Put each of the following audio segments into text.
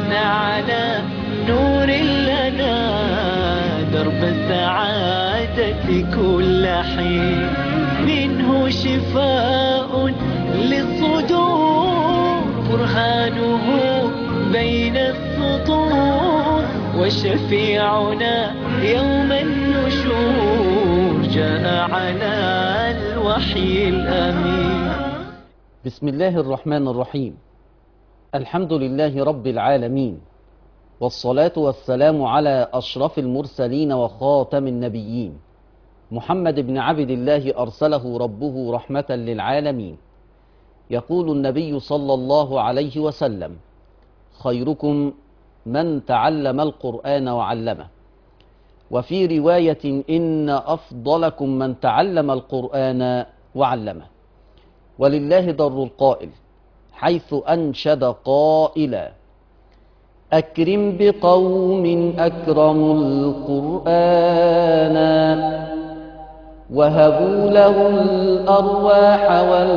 على نور لنا درب السعادة كل حين منه شفاء للصدور برهانه بين السطور وشفيعنا يوم النشور جاء على الوحي الأمين بسم الله الرحمن الرحيم الحمد لله رب العالمين والصلاة والسلام على أشرف المرسلين وخاتم النبيين محمد بن عبد الله أرسله ربه رحمة للعالمين يقول النبي صلى الله عليه وسلم خيركم من تعلم القرآن وعلمه وفي رواية إن أفضلكم من تعلم القرآن وعلمه ولله در القائل حيث أنشد قائلا أكرم بقوم أكرموا القرآن وهبوا له الأرواح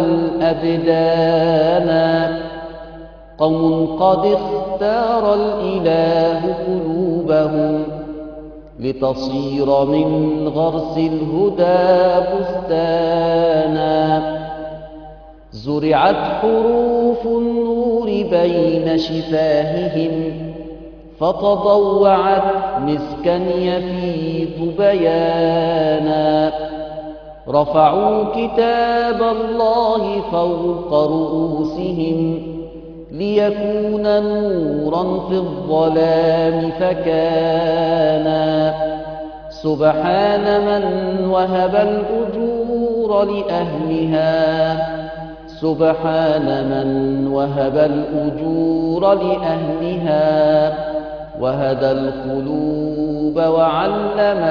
والأبدان قوم قد اختار الإله قلوبهم لتصير من غرس الهدى بستانا زرعت حروف النور بين شفاههم فتضوعت مسكا يفيض بيانا رفعوا كتاب الله فوق رؤوسهم ليكون نورا في الظلام فكانا سبحان من وهب الأجور لأهلها سبحان من وهب الأجور لأهلها وهدى القلوب وعلم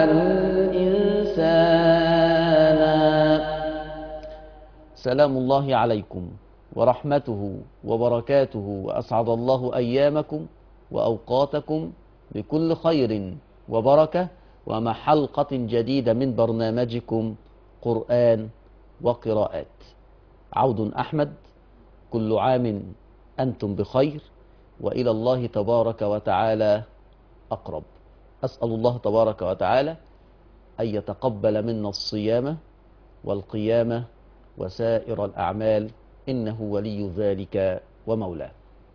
الإنسان سلام الله عليكم ورحمته وبركاته وأسعد الله أيامكم وأوقاتكم بكل خير وبركة ومع حلقة جديدة من برنامجكم قرآن وقراءات عود أحمد كل عام أنتم بخير وإلى الله تبارك وتعالى أقرب أسأل الله تبارك وتعالى أن يتقبل منا الصيام والقيامة وسائر الأعمال إنه ولي ذلك ومولاه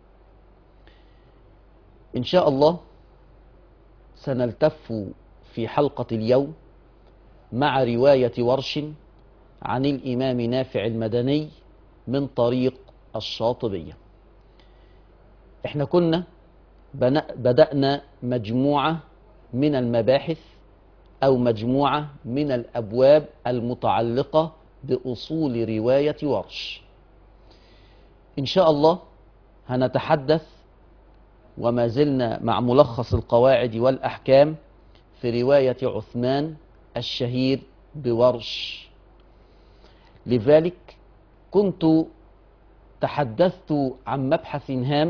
إن شاء الله سنلتف في حلقة اليوم مع رواية ورش عن الإمام نافع المدني من طريق الشاطبية احنا كنا بدأنا مجموعة من المباحث أو مجموعة من الأبواب المتعلقة بأصول رواية ورش إن شاء الله هنتحدث وما زلنا مع ملخص القواعد والأحكام في رواية عثمان الشهير بورش لذلك كنت تحدثت عن مبحث هام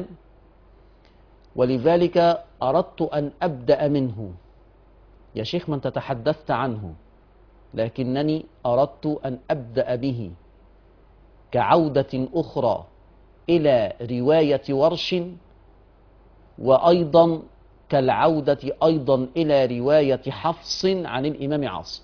ولذلك أردت أن أبدأ منه يا شيخ من تتحدثت عنه لكنني أردت أن أبدأ به كعودة أخرى إلى رواية ورش وأيضا كالعودة أيضا إلى رواية حفص عن الإمام عاصم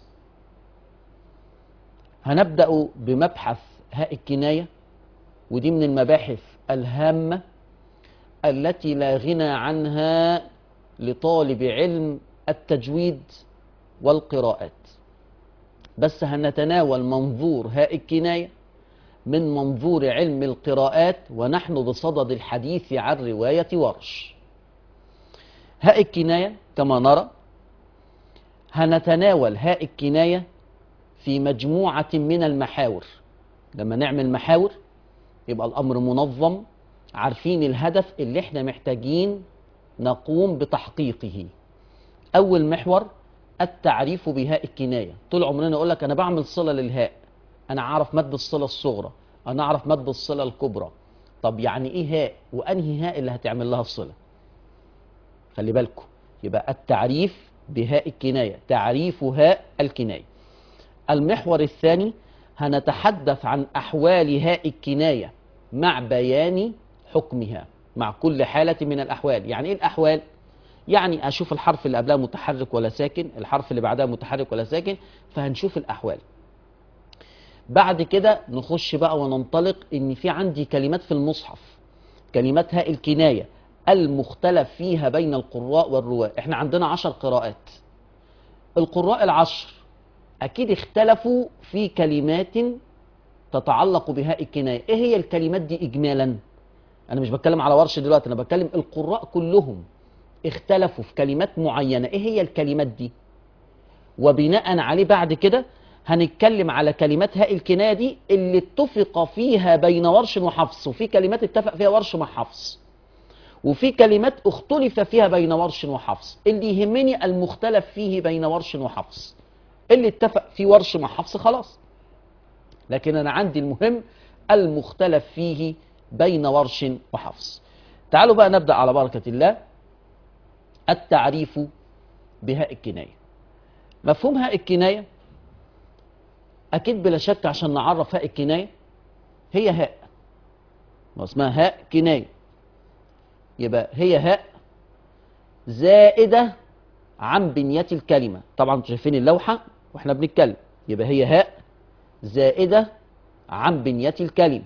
هنبدأ بمبحث هاء الكناية ودي من المباحث الهامة التي لا غنى عنها لطالب علم التجويد والقراءات بس هنتناول منظور هاء الكناية من منظور علم القراءات ونحن بصدد الحديث عن رواية ورش هاء الكناية كما نرى هنتناول هاء الكناية في مجموعة من المحاور لما نعمل محاور يبقى الأمر منظم عارفين الهدف اللي احنا محتاجين نقوم بتحقيقه أول محور التعريف بهاء الكناية طول عمرنا أقول لك أنا بعمل صلة للهاء أنا أعرف مد الصلة الصغرى أنا أعرف مد الصلة الكبرى طب يعني إيه هاء وأنهي هاء اللي هتعمل لها الصلة خلي بالكم يبقى التعريف بهاء الكناية تعريف هاء الكناية المحور الثاني هنتحدث عن أحوال هاء الكناية مع بيان حكمها مع كل حالة من الأحوال يعني إيه الأحوال؟ يعني أشوف الحرف اللي قبلها متحرك ولا ساكن الحرف اللي بعدها متحرك ولا ساكن فهنشوف الأحوال بعد كده نخش بقى وننطلق ان في عندي كلمات في المصحف كلمات هاء الكناية المختلف فيها بين القراء والرواة احنا عندنا عشر قراءات القراء العشر اكيد اختلفوا في كلمات تتعلق بهاء الكناية ايه هي الكلمات دي اجمالا انا مش بتكلم على ورش دلوقتي انا بتكلم القراء كلهم اختلفوا في كلمات معينة ايه هي الكلمات دي وبناء عليه بعد كده هنتكلم على كلمات هاء الكناية دي اللي اتفق فيها بين ورش وحفص وفي كلمات اتفق فيها ورش مع حفص وفي كلمات اختلف فيها بين ورش وحفص اللي يهمني المختلف فيه بين ورش وحفص اللي اتفق فيه ورش مع حفص خلاص لكن انا عندي المهم المختلف فيه بين ورش وحفص تعالوا بقى نبدأ على بركة الله التعريف بهاء الكناية مفهوم هاء الكناية أكيد بلا شك عشان نعرف هاء الكناية هي هاء ما اسمها هاء كناية يبقى هي هاء زائدة عن بنية الكلمة طبعا انتوا شايفين اللوحة واحنا بنتكلم يبقى هي هاء زائدة عن بنية الكلمة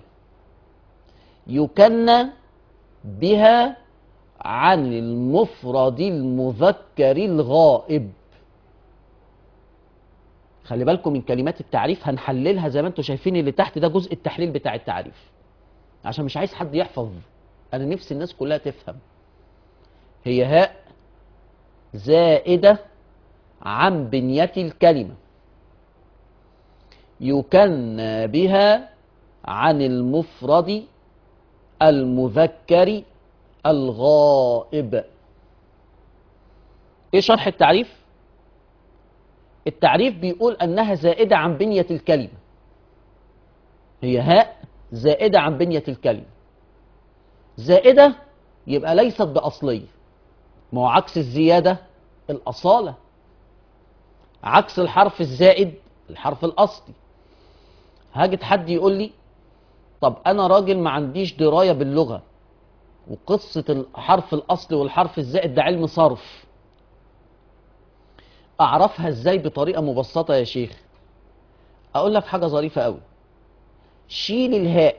يكنى بها عن المفرد المذكر الغائب خلي بالكم من كلمات التعريف هنحللها زي ما انتم شايفين اللي تحت ده جزء التحليل بتاع التعريف عشان مش عايز حد يحفظ انا نفسي الناس كلها تفهم هي هاء زائدة عن بنية الكلمة يكنى بها عن المفرد المذكر الغائب ايه شرح التعريف التعريف بيقول انها زائدة عن بنية الكلمة هي هاء زائدة عن بنية الكلمة زائدة يبقى ليست بأصلية ما هو عكس الزيادة الأصالة عكس الحرف الزائد الحرف الأصلي هاجد حد يقول لي طب أنا راجل ما عنديش دراية باللغة وقصة الحرف الأصلي والحرف الزائد ده علم صرف أعرفها إزاي بطريقة مبسطة يا شيخ أقول لك حاجة ظريفة أوي شيل الهاء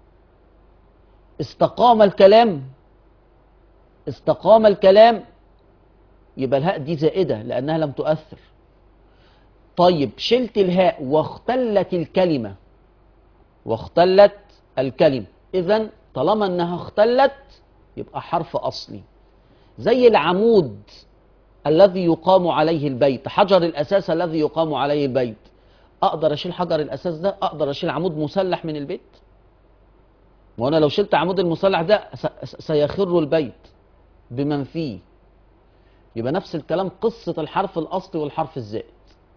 استقام الكلام استقام الكلام يبقى الهاء دي زائدة لأنها لم تؤثر طيب شلت الهاء واختلت الكلمة واختلت الكلمة إذا طالما أنها اختلت يبقى حرف أصلي زي العمود الذي يقام عليه البيت حجر الأساس الذي يقام عليه البيت أقدر أشيل حجر الأساس ده أقدر أشيل عمود مسلح من البيت وأنا لو شلت عمود المسلح ده س- سيخر البيت بمن فيه يبقى نفس الكلام قصة الحرف الأصلي والحرف الزائد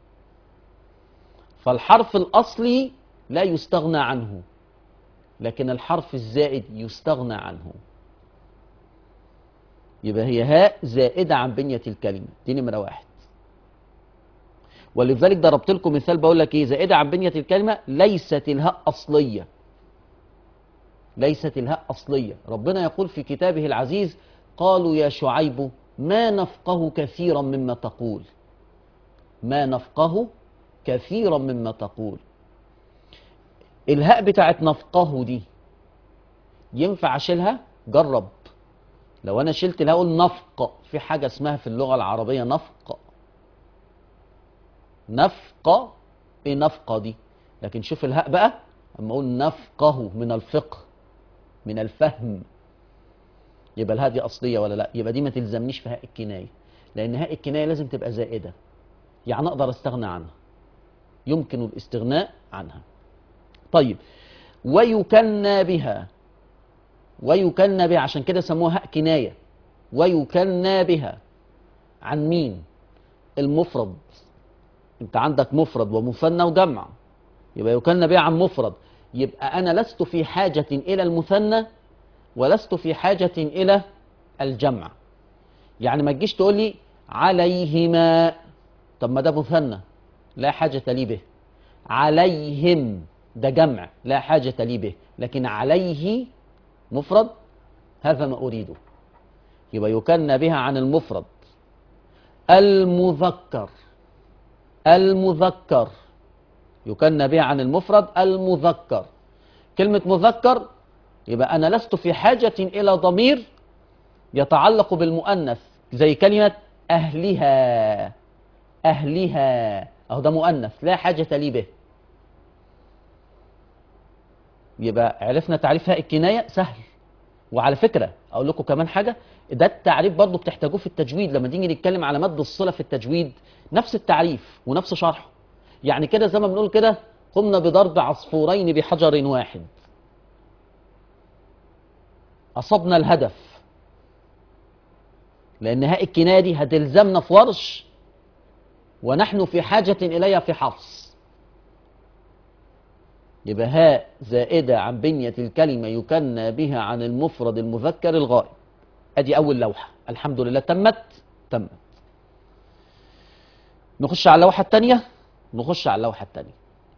فالحرف الأصلي لا يستغنى عنه لكن الحرف الزائد يستغنى عنه يبقى هي هاء زائدة عن بنية الكلمة دي نمرة واحد ولذلك ضربت لكم مثال بقول لك ايه زائدة عن بنية الكلمة ليست الهاء أصلية ليست الهاء أصلية ربنا يقول في كتابه العزيز قالوا يا شعيب ما نفقه كثيرا مما تقول ما نفقه كثيرا مما تقول الهاء بتاعت نفقه دي ينفع اشيلها جرب لو انا شلت الهاء اقول نفق في حاجه اسمها في اللغه العربيه نفق نفق ايه نفقه دي لكن شوف الهاء بقى اما اقول نفقه من الفقه من الفهم يبقى الهاء دي اصليه ولا لا يبقى دي ما تلزمنيش في هاء الكنايه لان هاء الكنايه لازم تبقى زائده يعني اقدر استغنى عنها يمكن الاستغناء عنها طيب ويكنى بها ويكنى بها عشان كده سموها هاء كناية ويكنى بها عن مين المفرد انت عندك مفرد ومثنى وجمع يبقى يكنى بها عن مفرد يبقى انا لست في حاجة الى المثنى ولست في حاجة الى الجمع يعني ما تجيش تقول لي عليهما طب ما ده مثنى لا حاجة لي به عليهم ده جمع لا حاجة لي به لكن عليه مفرد هذا ما أريده يبقى يكنى بها عن المفرد المذكر المذكر يكنى بها عن المفرد المذكر كلمة مذكر يبقى أنا لست في حاجة إلى ضمير يتعلق بالمؤنث زي كلمة أهلها أهلها أهو ده مؤنث لا حاجة لي به يبقى عرفنا تعريف هاء الكناية سهل وعلى فكرة أقول لكم كمان حاجة ده التعريف برضه بتحتاجوه في التجويد لما نيجي نتكلم على مد الصلة في التجويد نفس التعريف ونفس شرحه يعني كده زي ما بنقول كده قمنا بضرب عصفورين بحجر واحد أصبنا الهدف لأن هاء الكناية دي هتلزمنا في ورش ونحن في حاجة إليها في حفص يبقى هاء زائدة عن بنية الكلمة يكنى بها عن المفرد المذكر الغائب ادي اول لوحة الحمد لله تمت تمت نخش على اللوحة الثانية نخش على اللوحة الثانية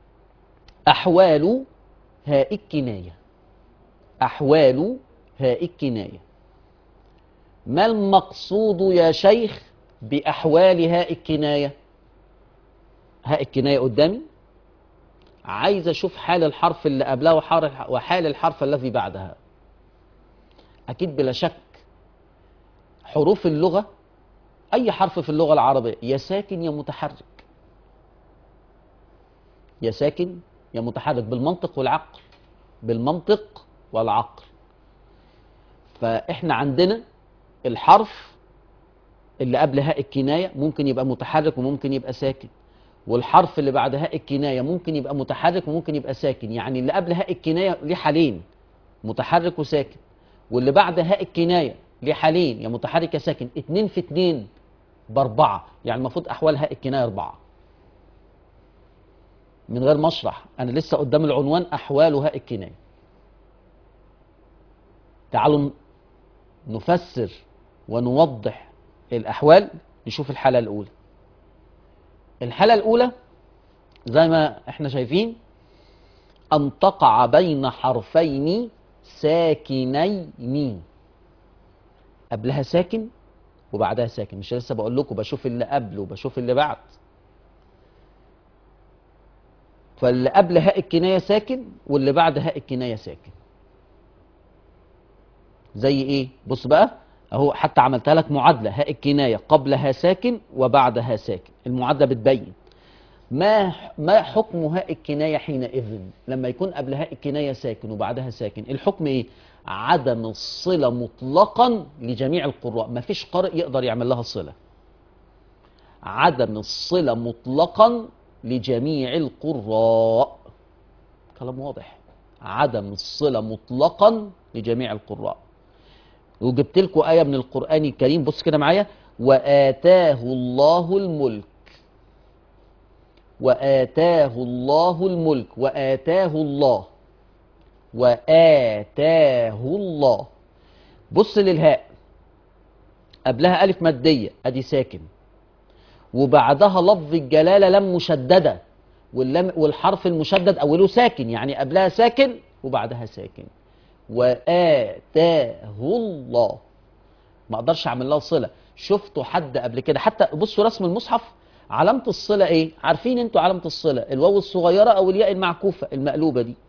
احوال هاء الكناية احوال هاء الكناية ما المقصود يا شيخ باحوال هاء الكناية هاء الكناية قدامي عايز اشوف حال الحرف اللي قبلها وحار- وحال الحرف الذي بعدها اكيد بلا شك حروف اللغة اي حرف في اللغة العربية يا ساكن يا متحرك يا ساكن يا متحرك بالمنطق والعقل بالمنطق والعقل فاحنا عندنا الحرف اللي قبل هاء الكناية ممكن يبقى متحرك وممكن يبقى ساكن والحرف اللي بعد هاء الكناية ممكن يبقى متحرك وممكن يبقى ساكن يعني اللي قبل هاء الكناية ليه حالين متحرك وساكن واللي بعد هاء الكناية ليه حالين يا متحرك يا ساكن اتنين في اتنين باربعة يعني المفروض أحوال هاء الكناية أربعة من غير مشرح أنا لسه قدام العنوان أحوال هاء الكناية تعالوا نفسر ونوضح الأحوال نشوف الحالة الأولى الحالة الأولى زي ما احنا شايفين أن تقع بين حرفين ساكنين قبلها ساكن وبعدها ساكن مش لسه بقول لكم بشوف اللي قبل وبشوف اللي بعد فاللي قبل هاء الكناية ساكن واللي بعد هاء الكناية ساكن زي ايه بص بقى اهو حتى عملتها لك معادلة هاء الكناية قبلها ساكن وبعدها ساكن المعادلة بتبين ما ما حكم هاء الكناية حينئذ لما يكون قبل هاء الكناية ساكن وبعدها ساكن الحكم ايه عدم الصلة مطلقا لجميع القراء ما فيش قارئ يقدر يعمل لها صلة عدم الصلة مطلقا لجميع القراء كلام واضح عدم الصلة مطلقا لجميع القراء وجبت لكم آية من القرآن الكريم بص كده معايا وآتاه الله الملك وآتاه الله الملك وآتاه الله وآتاه الله بص للهاء قبلها ألف مادية أدي ساكن وبعدها لفظ الجلالة لم مشددة واللم والحرف المشدد أوله ساكن يعني قبلها ساكن وبعدها ساكن وآتاه الله ما اقدرش اعمل لها صله شفتوا حد قبل كده حتى بصوا رسم المصحف علامه الصله ايه عارفين انتوا علامه الصله الواو الصغيره او الياء المعكوفه المقلوبه دي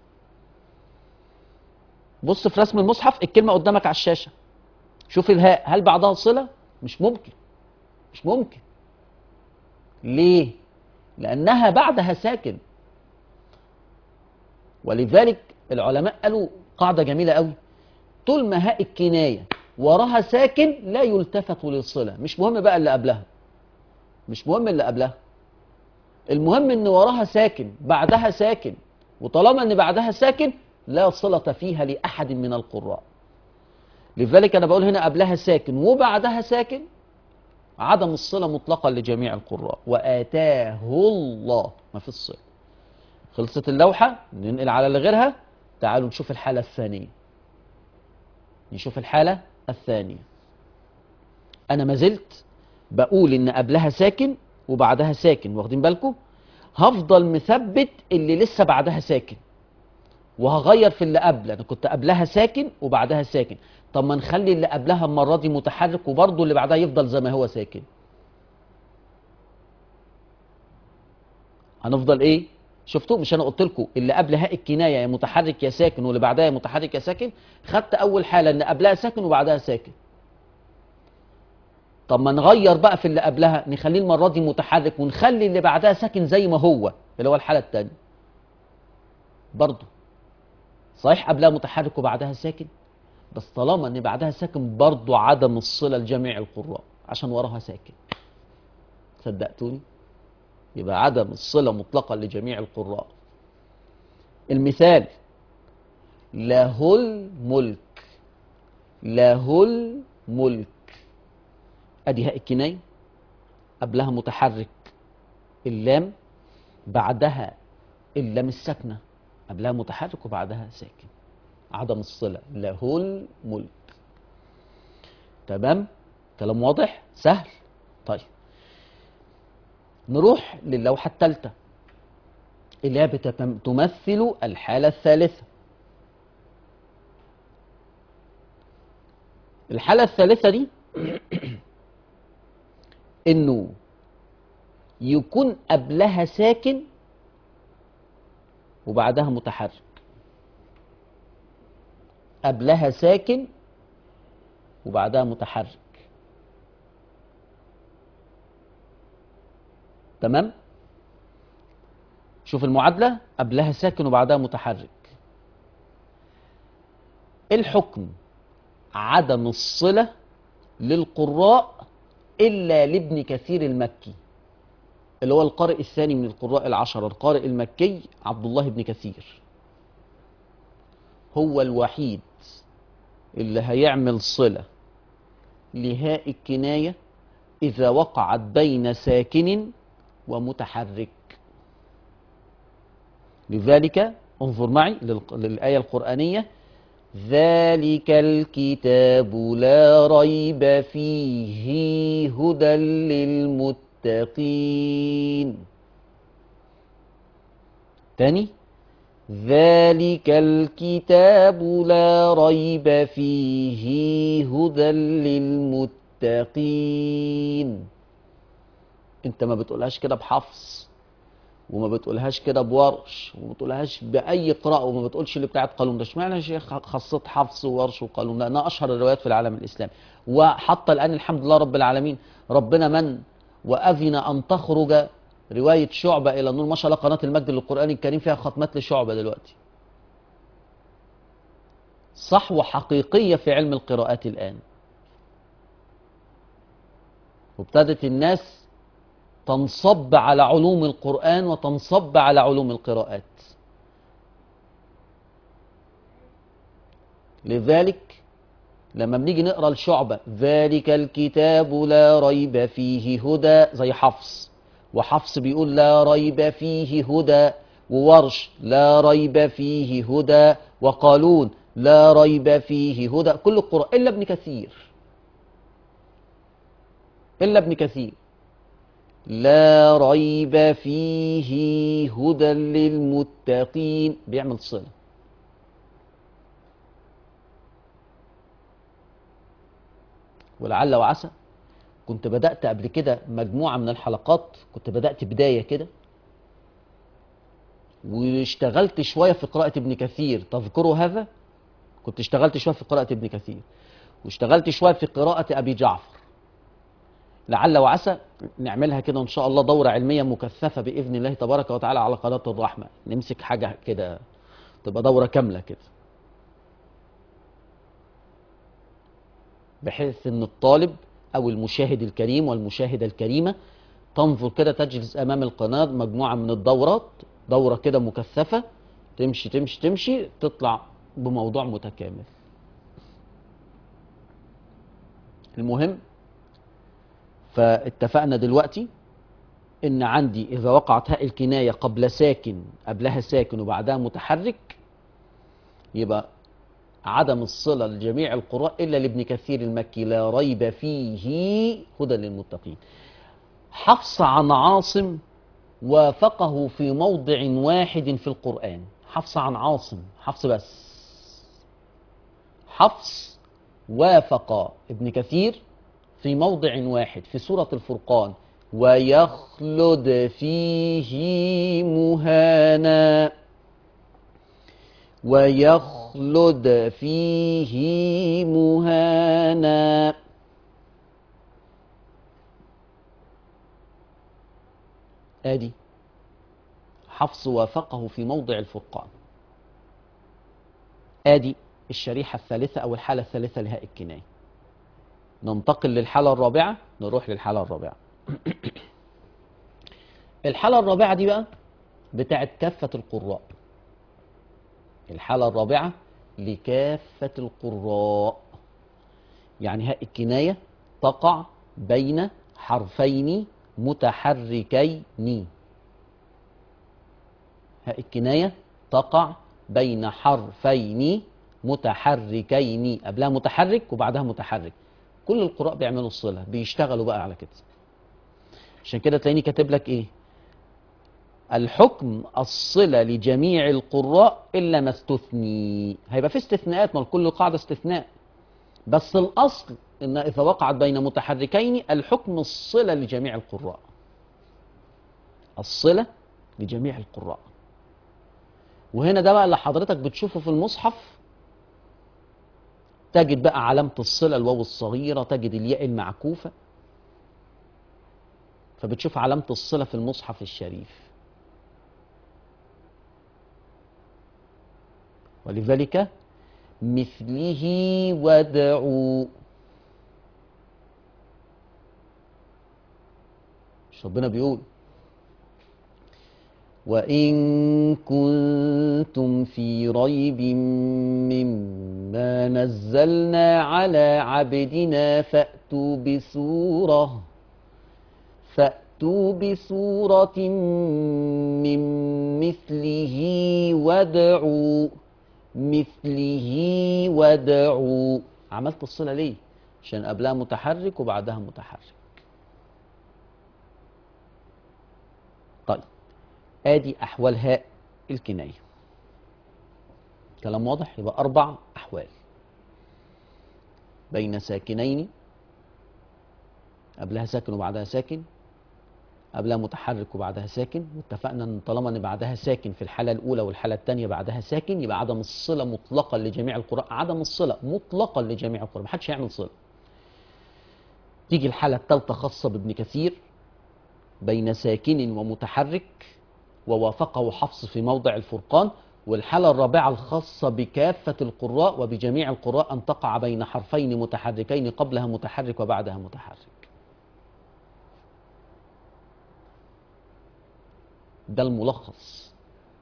بص في رسم المصحف الكلمه قدامك على الشاشه شوف الهاء هل بعدها صله مش ممكن مش ممكن ليه لانها بعدها ساكن ولذلك العلماء قالوا قاعده جميله قوي طول ما هاء الكنايه وراها ساكن لا يلتفت للصله مش مهم بقى اللي قبلها مش مهم اللي قبلها المهم ان وراها ساكن بعدها ساكن وطالما ان بعدها ساكن لا صلة فيها لأحد من القراء لذلك أنا بقول هنا قبلها ساكن وبعدها ساكن عدم الصلة مطلقا لجميع القراء وآتاه الله ما في الصلة خلصت اللوحة ننقل على اللي غيرها تعالوا نشوف الحالة الثانية نشوف الحالة الثانية أنا ما زلت بقول إن قبلها ساكن وبعدها ساكن واخدين بالكم هفضل مثبت اللي لسه بعدها ساكن وهغير في اللي قبل انا كنت قبلها ساكن وبعدها ساكن طب ما نخلي اللي قبلها المره دي متحرك وبرضه اللي بعدها يفضل زي ما هو ساكن هنفضل ايه شفتوا مش انا قلت لكم اللي قبل هاء الكنايه يا متحرك يا ساكن واللي بعدها يا متحرك يا ساكن خدت اول حاله ان قبلها ساكن وبعدها ساكن طب ما نغير بقى في اللي قبلها نخليه المره دي متحرك ونخلي اللي بعدها ساكن زي ما هو اللي هو الحاله الثانيه برضه صحيح قبلها متحرك وبعدها ساكن بس طالما ان بعدها ساكن برضه عدم الصله لجميع القراء عشان وراها ساكن صدقتوني يبقى عدم الصله مطلقا لجميع القراء المثال له الملك له الملك ادي هاء الكنايه قبلها متحرك اللام بعدها اللام الساكنه قبلها متحرك وبعدها ساكن عدم الصله له الملك تمام كلام واضح سهل طيب نروح للوحه الثالثه اللي هي بتتم- تمثل الحاله الثالثه الحاله الثالثه دي انه يكون قبلها ساكن وبعدها متحرك قبلها ساكن وبعدها متحرك تمام شوف المعادلة قبلها ساكن وبعدها متحرك الحكم عدم الصلة للقراء إلا لابن كثير المكي اللي هو القارئ الثاني من القراء العشرة القارئ المكي عبد الله بن كثير هو الوحيد اللي هيعمل صلة لهاء الكناية إذا وقعت بين ساكن ومتحرك لذلك انظر معي للق- للآية القرآنية ذلك الكتاب لا ريب فيه هدى للمتقين تاني ذلك الكتاب لا ريب فيه هدى للمتقين انت ما بتقولهاش كده بحفص وما بتقولهاش كده بورش وما بتقولهاش باي قراءه وما بتقولش اللي بتاعت قانون ده اشمعنى يا شيخ خاصه حفص وورش وقانون لانها اشهر الروايات في العالم الاسلامي وحتى الان الحمد لله رب العالمين ربنا من واذن ان تخرج روايه شعبه الى النور ما شاء الله قناه المجد للقران الكريم فيها ختمات لشعبه دلوقتي صحوه حقيقيه في علم القراءات الان وابتدت الناس تنصب على علوم القرآن وتنصب على علوم القراءات لذلك لما بنيجي نقرا الشعبة ذلك الكتاب لا ريب فيه هدى زي حفص وحفص بيقول لا ريب فيه هدى وورش لا ريب فيه هدى وقالون لا ريب فيه هدى كل القرآن إلا ابن كثير إلا ابن كثير لا ريب فيه هدى للمتقين بيعمل صلة ولعل وعسى كنت بدأت قبل كده مجموعة من الحلقات كنت بدأت بداية كده واشتغلت شوية في قراءة ابن كثير تذكروا هذا كنت اشتغلت شوية في قراءة ابن كثير واشتغلت شوية في قراءة أبي جعفر لعل وعسى نعملها كده ان شاء الله دوره علميه مكثفه باذن الله تبارك وتعالى على قناه الرحمه نمسك حاجه كده تبقى دوره كامله كده بحيث ان الطالب او المشاهد الكريم والمشاهده الكريمه تنظر كده تجلس امام القناه مجموعه من الدورات دوره كده مكثفه تمشي تمشي تمشي تطلع بموضوع متكامل المهم فاتفقنا دلوقتي ان عندي اذا وقعت هاء الكنايه قبل ساكن قبلها ساكن وبعدها متحرك يبقى عدم الصله لجميع القراء الا لابن كثير المكي لا ريب فيه هدى للمتقين حفص عن عاصم وافقه في موضع واحد في القران حفص عن عاصم حفص بس حفص وافق ابن كثير في موضع واحد في سورة الفرقان ويخلد فيه مهانا ويخلد فيه مهانا ادي حفص وافقه في موضع الفرقان ادي الشريحة الثالثة او الحالة الثالثة لهاء الكناية ننتقل للحالة الرابعة نروح للحالة الرابعة الحالة الرابعة دي بقى بتاعت كافة القراء الحالة الرابعة لكافة القراء يعني هاء الكناية تقع بين حرفين متحركين هاء الكناية تقع بين حرفين متحركين قبلها متحرك وبعدها متحرك كل القراء بيعملوا الصلة بيشتغلوا بقى على كده عشان كده تلاقيني كاتب لك ايه الحكم الصلة لجميع القراء إلا ما استثني هيبقى في استثناءات ما كل قاعدة استثناء بس الأصل إن إذا وقعت بين متحركين الحكم الصلة لجميع القراء الصلة لجميع القراء وهنا ده بقى اللي حضرتك بتشوفه في المصحف تجد بقى علامة الصلة الواو الصغيرة تجد الياء المعكوفة فبتشوف علامة الصلة في المصحف الشريف ولذلك مثله ودعوا مش ربنا بيقول وإن كنتم في ريب مما نزلنا على عبدنا فأتوا بسورة فأتوا بسورة من مثله وادعوا مثله ودعوا عملت الصلة ليه عشان قبلها متحرك وبعدها متحرك طيب ادي احوال هاء الكناية كلام واضح يبقى اربع احوال بين ساكنين قبلها ساكن وبعدها ساكن قبلها متحرك وبعدها ساكن واتفقنا ان طالما ان بعدها ساكن في الحاله الاولى والحاله الثانيه بعدها ساكن يبقى عدم الصله مطلقا لجميع القراء عدم الصله مطلقا لجميع القراء محدش هيعمل صله تيجي الحاله الثالثه خاصه بابن كثير بين ساكن ومتحرك ووافقه حفص في موضع الفرقان والحالة الرابعة الخاصة بكافة القراء وبجميع القراء أن تقع بين حرفين متحركين قبلها متحرك وبعدها متحرك ده الملخص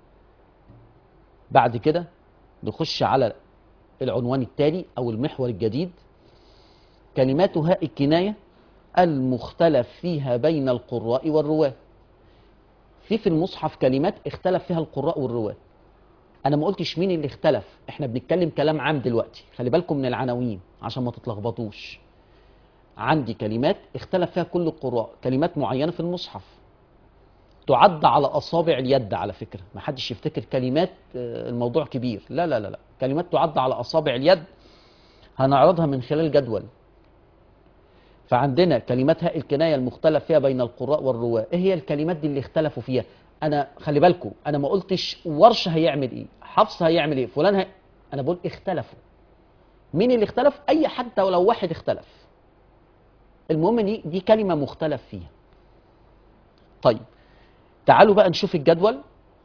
بعد كده نخش على العنوان التالي أو المحور الجديد كلمات هاء الكناية المختلف فيها بين القراء والرواة في في المصحف كلمات اختلف فيها القراء والرواة انا ما قلتش مين اللي اختلف احنا بنتكلم كلام عام دلوقتي خلي بالكم من العناوين عشان ما تتلخبطوش عندي كلمات اختلف فيها كل القراء كلمات معينة في المصحف تعد على اصابع اليد على فكرة ما حدش يفتكر كلمات آه، الموضوع كبير لا لا لا لا كلمات تعد على اصابع اليد هنعرضها من خلال جدول فعندنا كلمات هاء الكناية المختلف فيها بين القراء والرواة ايه هي الكلمات دي اللي اختلفوا فيها انا خلي بالكم انا ما قلتش ورش هيعمل ايه حفص هيعمل ايه فلان هي... انا بقول اختلفوا مين اللي اختلف اي حتى ولو واحد اختلف المهم دي دي كلمة مختلف فيها طيب تعالوا بقى نشوف الجدول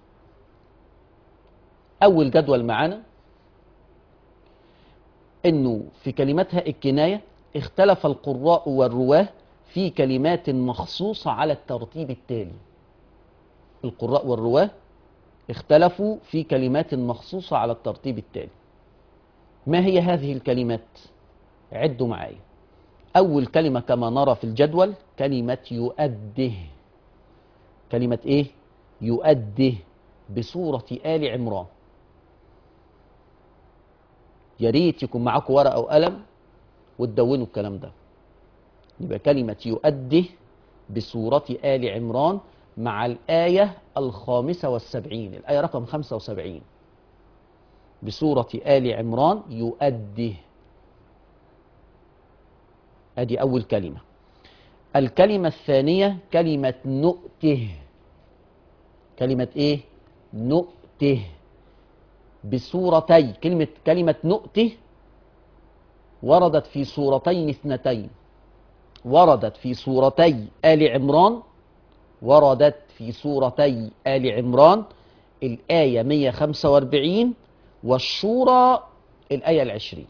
اول جدول معانا انه في كلمات هاء الكناية اختلف القراء والرواه في كلمات مخصوصة على الترتيب التالي القراء والرواه اختلفوا في كلمات مخصوصة على الترتيب التالي ما هي هذه الكلمات عدوا معايا أول كلمة كما نرى في الجدول كلمة يؤده كلمة إيه؟ يؤده بصورة آل عمران يا ريت يكون معاكم ورقة وقلم وتدونوا الكلام ده يبقى كلمة يؤده بصورة آل عمران مع الآية الخامسة والسبعين الآية رقم خمسة وسبعين بسورة آل عمران يؤده ادي اول كلمة الكلمة الثانية كلمة نؤته كلمة ايه نؤته بسورتي كلمة كلمة نؤته وردت في سورتين اثنتين وردت في سورتي آل عمران وردت في سورتي آل عمران الآية 145 والشورى الآية العشرين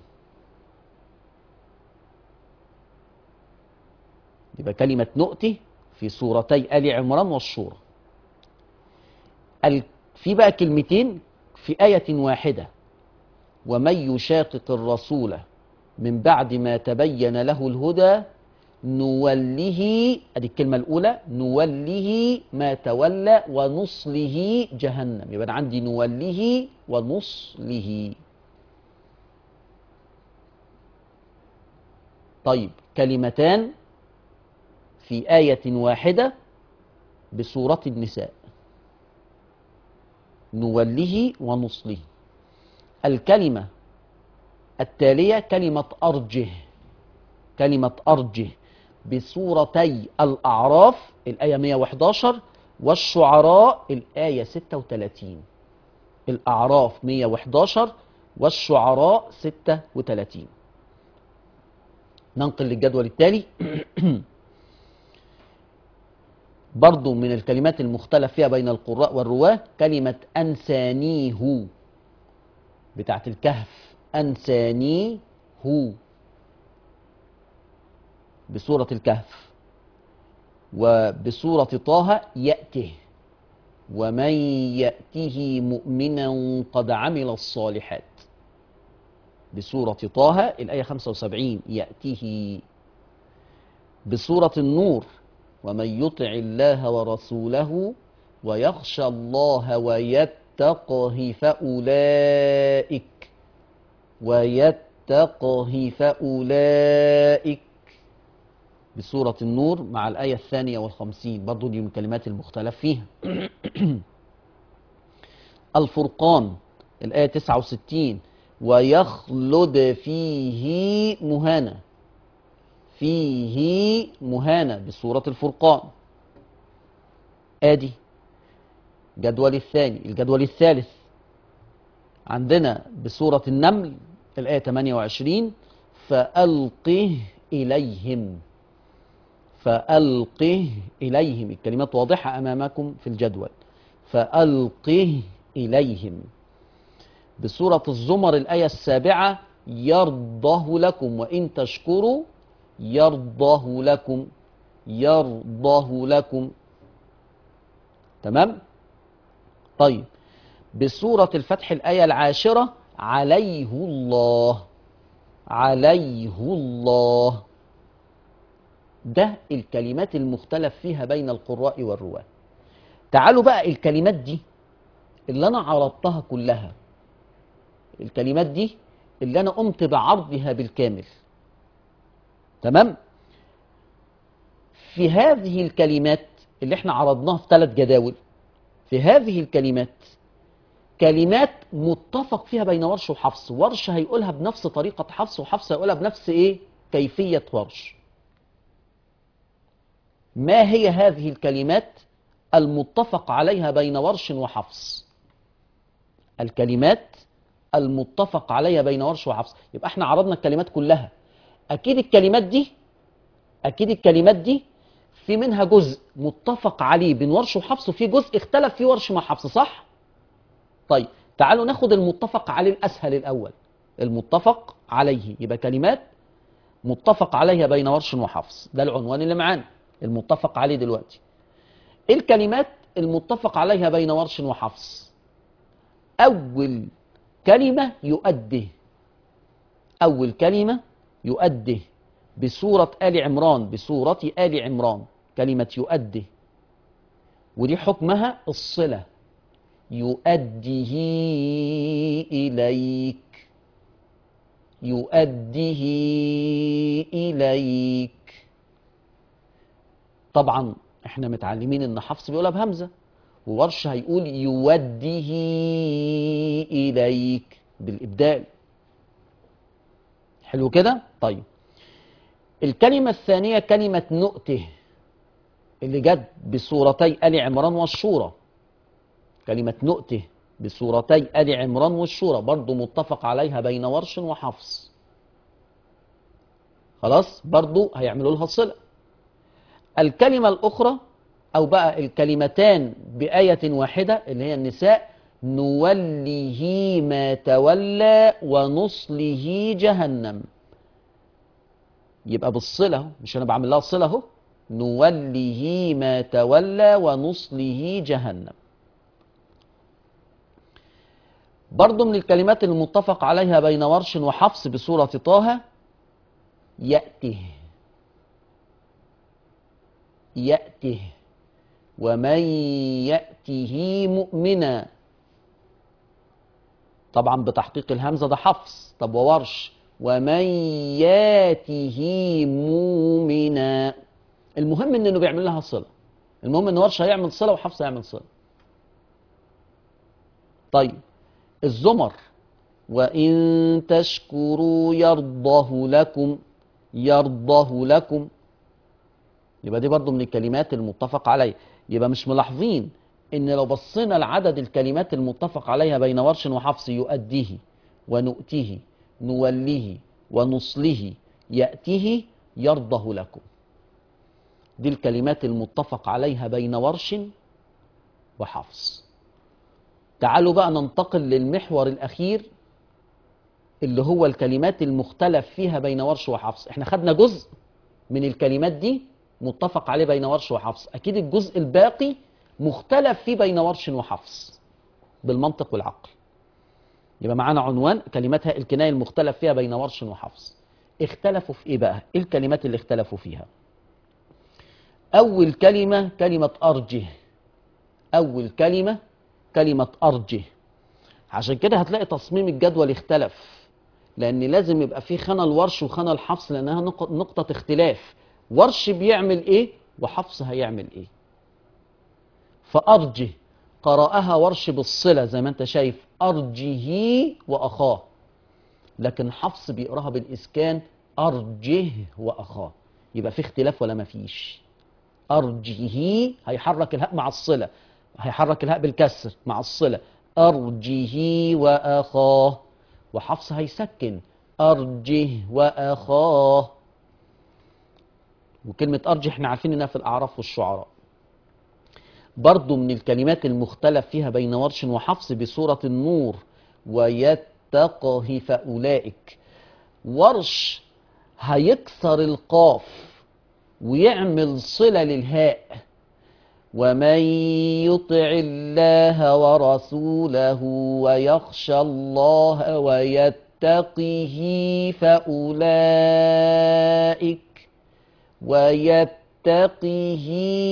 يبقى كلمة نؤتي في سورتي آل عمران والشورى ال- في بقى كلمتين في آية واحدة ومن يشاقق الرسول من بعد ما تبين له الهدى نوله ادي الكلمة الأولى نوله ما تولى ونصله جهنم يبقى أنا عندي نوله ونصله طيب كلمتان في آية واحدة بسورة النساء نوله ونصله الكلمة التالية كلمة أرجه كلمة أرجه بسورتي الأعراف الآية 111 والشعراء الآية 36 الأعراف 111 والشعراء 36 ننقل للجدول التالي برضو من الكلمات المختلف فيها بين القراء والرواة كلمة أنسانيه بتاعت الكهف أنسانيه بسورة الكهف وبسورة طه يأته ومن يأته مؤمنا قد عمل الصالحات بسورة طه الآية 75 يأته بسورة النور ومن يطع الله ورسوله ويخشى الله ويتقه فأولئك ويتقه فأولئك بسورة النور مع الآية الثانية والخمسين برضو دي من الكلمات المختلف فيها الفرقان الآية 69 ويخلد فيه مهانا فيه مهانا بسورة الفرقان آدي جدول الثاني الجدول الثالث عندنا بسورة النمل الآية 28 فألقه إليهم فألقه إليهم الكلمات واضحة أمامكم في الجدول فألقه إليهم بسورة الزمر الآية السابعة يرضه لكم وإن تشكروا يرضه لكم يرضه لكم تمام طيب بسورة الفتح الآية العاشرة عليه الله عليه الله ده الكلمات المختلف فيها بين القراء والرواة تعالوا بقى الكلمات دي اللي انا عرضتها كلها الكلمات دي اللي انا قمت بعرضها بالكامل تمام في هذه الكلمات اللي احنا عرضناها في ثلاث جداول في هذه الكلمات كلمات متفق فيها بين ورش وحفص ورش هيقولها بنفس طريقة حفص وحفص هيقولها بنفس ايه كيفية ورش ما هي هذه الكلمات المتفق عليها بين ورش وحفص الكلمات المتفق عليها بين ورش وحفص يبقى احنا عرضنا الكلمات كلها اكيد الكلمات دي اكيد الكلمات دي في منها جزء متفق عليه بين ورش وحفص وفي جزء اختلف فيه ورش مع حفص صح طيب تعالوا ناخد المتفق عليه الاسهل الاول المتفق عليه يبقى كلمات متفق عليها بين ورش وحفص ده العنوان اللي معانا المتفق عليه دلوقتي ايه الكلمات المتفق عليها بين ورش وحفص اول كلمة يؤده اول كلمة يؤده بسورة آل عمران بسورة آل عمران كلمة يؤده ودي حكمها الصلة يؤده إليك يؤده إليك طبعا احنا متعلمين ان حفص بيقولها بهمزة وورش هيقول يوده إليك بالإبدال حلو كده طيب الكلمة الثانية كلمة نؤته اللي جت بصورتي آل عمران والشورى كلمة نؤته بصورتي آل عمران والشورى برضو متفق عليها بين ورش وحفص خلاص برضو هيعملوا لها صلة الكلمة الأخرى أو بقى الكلمتان بآية واحدة اللي هي النساء نوله ما تولى ونصله جهنم يبقى بالصلة اهو مش أنا بعمل لها الصلة أهو نوله ما تولى ونصله جهنم برضو من الكلمات المتفق عليها بين ورش وحفص بسورة طه يأته يأته ومن يأته مؤمنا طبعا بتحقيق الهمزة ده حفص طب وورش ومن ياته مؤمنا المهم انه بيعمل لها صلة المهم ان ورش هيعمل صلة وحفص هيعمل صلة طيب الزمر وإن تشكروا يرضه لكم يرضه لكم يبقى دي برضو من الكلمات المتفق عليها يبقى مش ملاحظين ان لو بصينا لعدد الكلمات المتفق عليها بين ورش وحفص يؤديه ونؤتيه نوليه ونصله يأتيه يرضه لكم دي الكلمات المتفق عليها بين ورش وحفص تعالوا بقى ننتقل للمحور الأخير اللي هو الكلمات المختلف فيها بين ورش وحفص احنا خدنا جزء من الكلمات دي متفق عليه بين ورش وحفص اكيد الجزء الباقي مختلف فيه بين ورش وحفص بالمنطق والعقل يبقى معانا عنوان كلمات هاء الكناية المختلف فيها بين ورش وحفص اختلفوا في ايه بقى ايه الكلمات اللي اختلفوا فيها اول كلمة كلمة ارجه اول كلمة كلمة ارجه عشان كده هتلاقي تصميم الجدول اختلف لان لازم يبقى في خانة الورش وخانة الحفص لانها نق- نقطة اختلاف ورش بيعمل ايه وحفص هيعمل ايه فارجه قرأها ورش بالصلة زي ما انت شايف ارجه واخاه لكن حفص بيقراها بالاسكان ارجه واخاه يبقى في اختلاف ولا ما فيش ارجه هيحرك الهاء مع الصلة هيحرك الهاء بالكسر مع الصلة أرجه وأخاه وحفص هيسكن أرجه وأخاه وكلمة أرجه احنا عارفين انها في الأعراف والشعراء برضو من الكلمات المختلف فيها بين ورش وحفص بسورة النور ويتقه فأولئك ورش هيكسر القاف ويعمل صلة للهاء ومن يطع الله ورسوله ويخشى الله ويتقه فأولئك ويتقه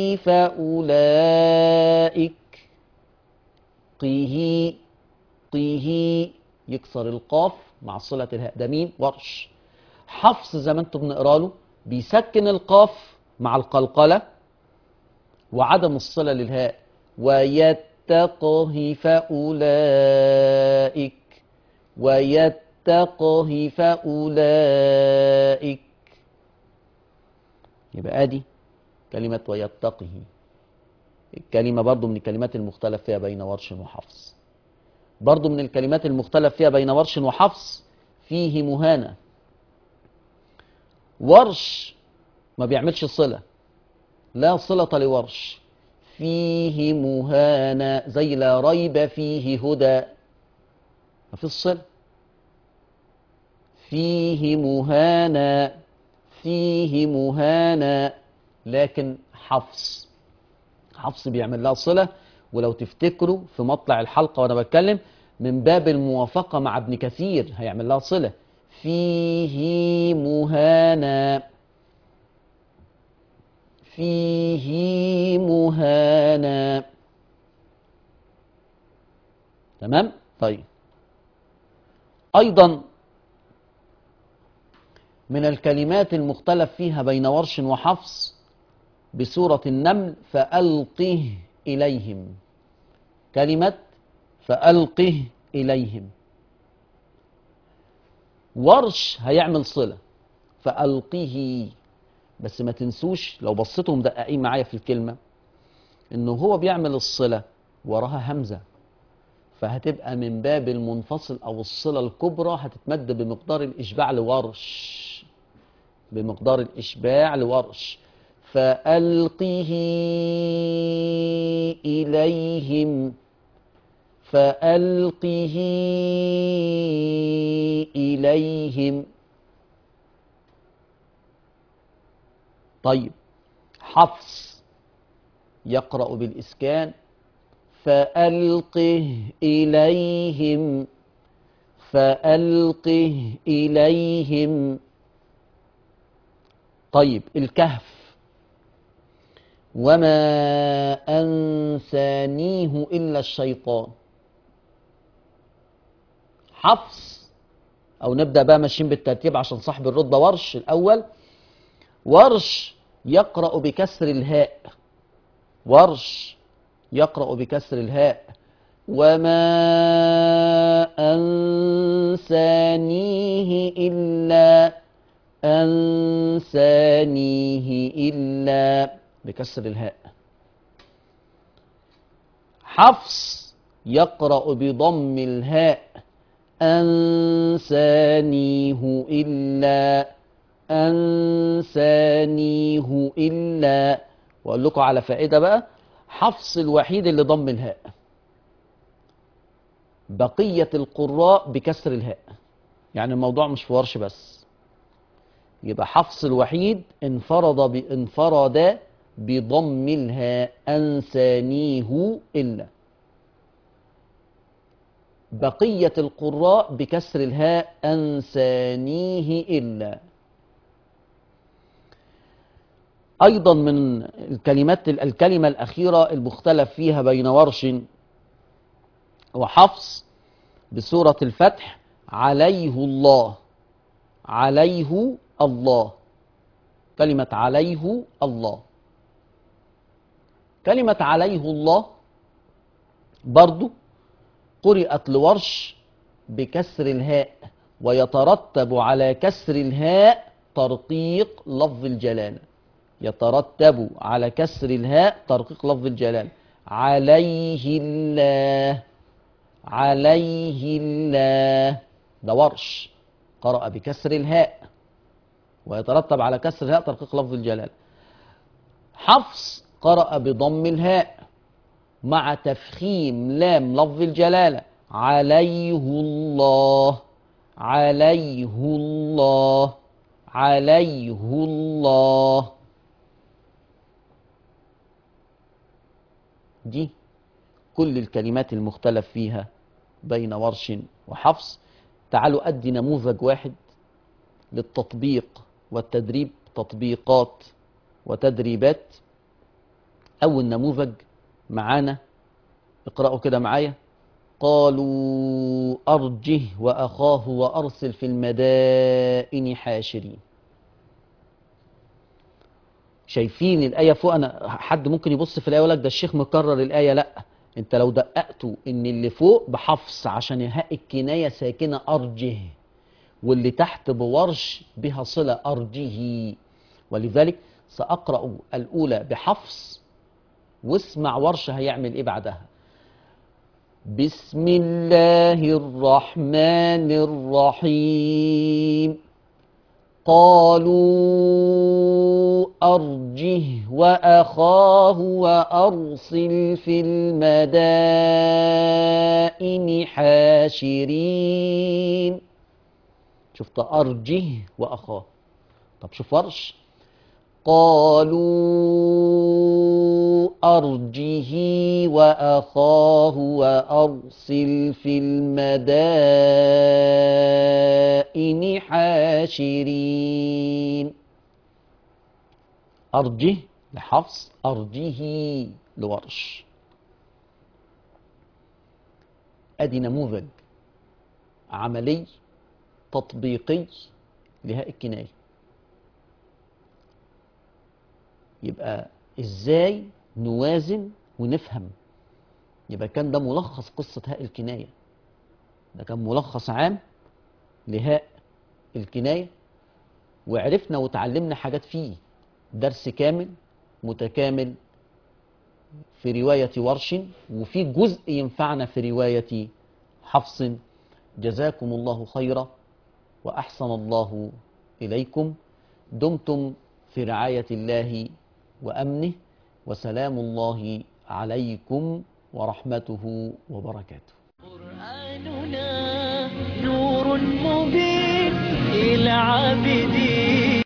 فأولئك قيه قيه يكسر القاف مع صلة الهاء ده مين ورش حفص زي ما انتم بنقرا له بيسكن القاف مع القلقله وعدم الصلة للهاء ويتقه فأولئك ويتقه فأولئك يبقى ادي كلمة ويتقه الكلمة برضو من الكلمات المختلف فيها بين ورش وحفص برضو من الكلمات المختلف فيها بين ورش وحفص فيه مهانة ورش ما بيعملش صلة لا صلة لورش فيه مهانة زي لا ريب فيه هدى ما في الصلة فيه مهانة فيه مهانة لكن حفص حفص بيعمل لها صلة ولو تفتكروا في مطلع الحلقة وأنا بتكلم من باب الموافقة مع ابن كثير هيعمل لها صلة فيه مهانة فيه مهانا تمام طيب ايضا من الكلمات المختلف فيها بين ورش وحفص بسورة النمل فألقه إليهم كلمة فألقه إليهم ورش هيعمل صلة فألقه بس ما تنسوش لو بصيتوا مدققين معايا في الكلمة انه هو بيعمل الصلة وراها همزة فهتبقى من باب المنفصل او الصلة الكبرى هتتمد بمقدار الاشباع لورش بمقدار الاشباع لورش فألقه إليهم فألقه إليهم طيب حفص يقرأ بالإسكان فألقه إليهم فألقه إليهم طيب الكهف وما أنسانيه إلا الشيطان حفص أو نبدأ بقى ماشيين بالترتيب عشان صاحب الرتبة ورش الأول ورش يقرأ بكسر الهاء ورش يقرأ بكسر الهاء وما أنسانيه إلا أنسانيه إلا بكسر الهاء حفص يقرأ بضم الهاء أنسانيه إلا أنسانيه إلا وأقول لكم على فائدة بقى حفص الوحيد اللي ضم الهاء بقية القراء بكسر الهاء يعني الموضوع مش في ورش بس يبقى حفص الوحيد انفرد ب... انفرد بضم الهاء أنسانيه إلا بقية القراء بكسر الهاء أنسانيه إلا أيضا من الكلمات الكلمة الأخيرة المختلف فيها بين ورش وحفص بسورة الفتح عليه الله عليه الله كلمة عليه الله كلمة عليه الله برضو قرأت لورش بكسر الهاء ويترتب على كسر الهاء ترقيق لفظ الجلالة يترتب على كسر الهاء ترقيق لفظ الجلالة عليه الله عليه الله ده ورش قرأ بكسر الهاء ويترتب على كسر الهاء ترقيق لفظ الجلالة حفص قرأ بضم الهاء مع تفخيم لام لفظ الجلالة عليه الله عليه الله عليه الله دي كل الكلمات المختلف فيها بين ورش وحفص تعالوا أدي نموذج واحد للتطبيق والتدريب تطبيقات وتدريبات أول نموذج معانا اقرأوا كده معايا قالوا أرجه وأخاه وأرسل في المدائن حاشرين شايفين الآية فوق أنا حد ممكن يبص في الآية يقول لك ده الشيخ مكرر الآية لأ أنت لو دققتوا إن اللي فوق بحفص عشان هاء الكناية ساكنة أرجه واللي تحت بورش بها صلة أرجه ولذلك سأقرأ الأولى بحفص واسمع ورش هيعمل إيه بعدها بسم الله الرحمن الرحيم قالوا أرجه وأخاه وأرسل في المدائن حاشرين شفت أرجه وأخاه طب شوف ورش قالوا أرجه وأخاه وأرسل في المدائن حاشرين أرجه لحفص أرجه لورش أدي نموذج عملي تطبيقي لهاء الكناية يبقى ازاي نوازن ونفهم يبقى كان ده ملخص قصة هاء الكناية ده كان ملخص عام لهاء الكناية وعرفنا وتعلمنا حاجات فيه درس كامل متكامل في رواية ورش وفي جزء ينفعنا في رواية حفص جزاكم الله خيرا وأحسن الله إليكم دمتم في رعاية الله وأمنه وسلام الله عليكم ورحمته وبركاته قرآننا نور مبين للعابدين